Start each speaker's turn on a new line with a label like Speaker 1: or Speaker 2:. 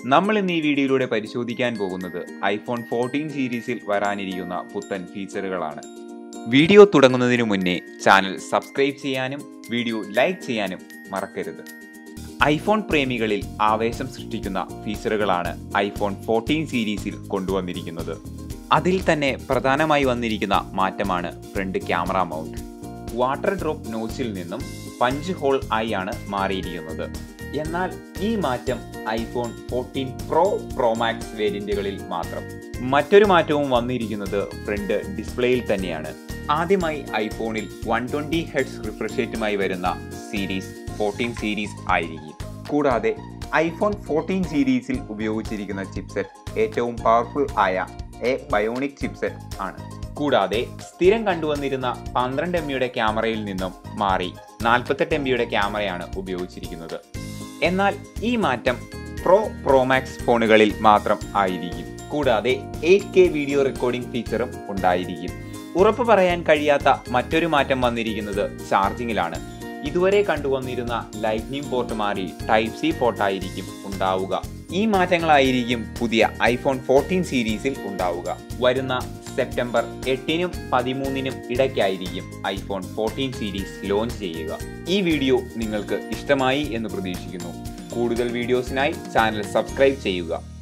Speaker 1: നമ്മൾ ഇന്ന് ഈ വീഡിയോയിലൂടെ പരിശോധിക്കാൻ പോകുന്നത് ഐഫോൺ ഫോർട്ടീൻ സീരീസിൽ വരാനിരിക്കുന്ന പുത്തൻ ഫീച്ചറുകളാണ് വീഡിയോ തുടങ്ങുന്നതിന് മുന്നേ ചാനൽ സബ്സ്ക്രൈബ് ചെയ്യാനും വീഡിയോ ലൈക്ക് ചെയ്യാനും മറക്കരുത് ഐഫോൺ പ്രേമികളിൽ ആവേശം സൃഷ്ടിക്കുന്ന ഫീച്ചറുകളാണ് ഐഫോൺ ഫോർട്ടീൻ സീരീസിൽ കൊണ്ടുവന്നിരിക്കുന്നത് അതിൽ തന്നെ പ്രധാനമായി വന്നിരിക്കുന്ന മാറ്റമാണ് front camera mount water drop നോച്ചിൽ നിന്നും പഞ്ച് ഹോൾ ആയി ആണ് മാറിയിരിക്കുന്നത് എന്നാൽ ഈ മാറ്റം ഐഫോൺ ഫോർട്ടീൻ പ്രോ പ്രോമാക്സ് വേരിയന്റുകളിൽ മാത്രം മറ്റൊരു മാറ്റവും വന്നിരിക്കുന്നത് ഫ്രണ്ട് ഡിസ്പ്ലേയിൽ തന്നെയാണ് ആദ്യമായി ഐഫോണിൽ വൺ ട്വൻറ്റി ഹെഡ്സ് റിഫ്രഷേറ്റുമായി വരുന്ന സീരീസ് ഫോർട്ടീൻ സീരീസ് ആയിരിക്കും കൂടാതെ ഐഫോൺ ഫോർട്ടീൻ സീരീസിൽ ഉപയോഗിച്ചിരിക്കുന്ന ചിപ്സെറ്റ് ഏറ്റവും പവർഫുൾ ആയ എ ബയോണിക് ചിപ്സെറ്റ് ആണ് കൂടാതെ സ്ഥിരം കണ്ടുവന്നിരുന്ന പന്ത്രണ്ട് എം ബിയുടെ ക്യാമറയിൽ നിന്നും മാറി നാൽപ്പത്തെട്ട് എം ബിയുടെ ക്യാമറയാണ് ഉപയോഗിച്ചിരിക്കുന്നത് എന്നാൽ ഈ മാറ്റം പ്രോ പ്രോമാക്സ് ഫോണുകളിൽ മാത്രം ആയിരിക്കും കൂടാതെ എയ്റ്റ് കെ വീഡിയോ റെക്കോർഡിംഗ് ഫീച്ചറും ഉണ്ടായിരിക്കും ഉറപ്പ് പറയാൻ കഴിയാത്ത മറ്റൊരു മാറ്റം വന്നിരിക്കുന്നത് ചാർജിങ്ങിലാണ് ഇതുവരെ കണ്ടുവന്നിരുന്ന ലൈറ്റ്നിങ് പോർട്ട് മാറി ടൈപ്പ് സി പോർട്ടായിരിക്കും ഉണ്ടാവുക ഈ മാറ്റങ്ങളായിരിക്കും പുതിയ ഐഫോൺ ഫോർട്ടീൻ സീരീസിൽ ഉണ്ടാവുക വരുന്ന സെപ്റ്റംബർ എട്ടിനും പതിമൂന്നിനും ഇടയ്ക്കായിരിക്കും ഐഫോൺ ഫോർട്ടീൻ സീരീസ് ലോഞ്ച് ചെയ്യുക ഈ വീഡിയോ നിങ്ങൾക്ക് ഇഷ്ടമായി എന്ന് പ്രതീക്ഷിക്കുന്നു കൂടുതൽ വീഡിയോസിനായി ചാനൽ സബ്സ്ക്രൈബ് ചെയ്യുക